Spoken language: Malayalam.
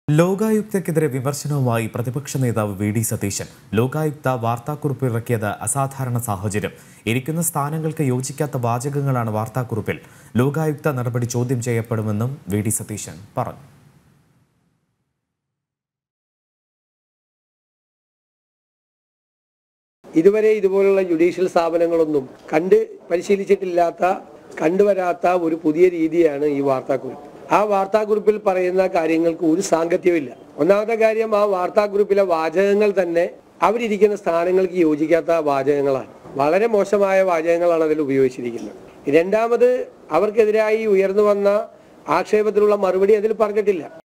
ലോകായുക്തക്കെതിരെ വിമർശനവുമായി പ്രതിപക്ഷ നേതാവ് വി ഡി സതീശൻ ലോകായുക്ത വാർത്താക്കുറിപ്പ് ഇറക്കിയത് അസാധാരണ സാഹചര്യം ഇരിക്കുന്ന സ്ഥാനങ്ങൾക്ക് യോജിക്കാത്ത വാചകങ്ങളാണ് വാർത്താക്കുറിപ്പിൽ ലോകായുക്ത നടപടി ചോദ്യം ചെയ്യപ്പെടുമെന്നും വി ഡി സതീശൻ പറഞ്ഞു ഇതുവരെ ഇതുപോലുള്ള ജുഡീഷ്യൽ സ്ഥാപനങ്ങളൊന്നും കണ്ട് പരിശീലിച്ചിട്ടില്ലാത്ത കണ്ടുവരാത്ത ഒരു പുതിയ രീതിയാണ് ഈ വാർത്താക്കുറിപ്പ് ആ വാർത്താക്കുറിപ്പിൽ പറയുന്ന കാര്യങ്ങൾക്ക് ഒരു സാങ്കത്യമില്ല ഒന്നാമത്തെ കാര്യം ആ വാർത്താക്കുറിപ്പിലെ വാചകങ്ങൾ തന്നെ അവരിയ്ക്കുന്ന സ്ഥാനങ്ങൾക്ക് യോജിക്കാത്ത വാചകങ്ങളാണ് വളരെ മോശമായ വാചകങ്ങളാണ് അതിൽ ഉപയോഗിച്ചിരിക്കുന്നത് രണ്ടാമത് അവർക്കെതിരായി ഉയർന്നു വന്ന ആക്ഷേപത്തിനുള്ള മറുപടി അതിൽ പറഞ്ഞിട്ടില്ല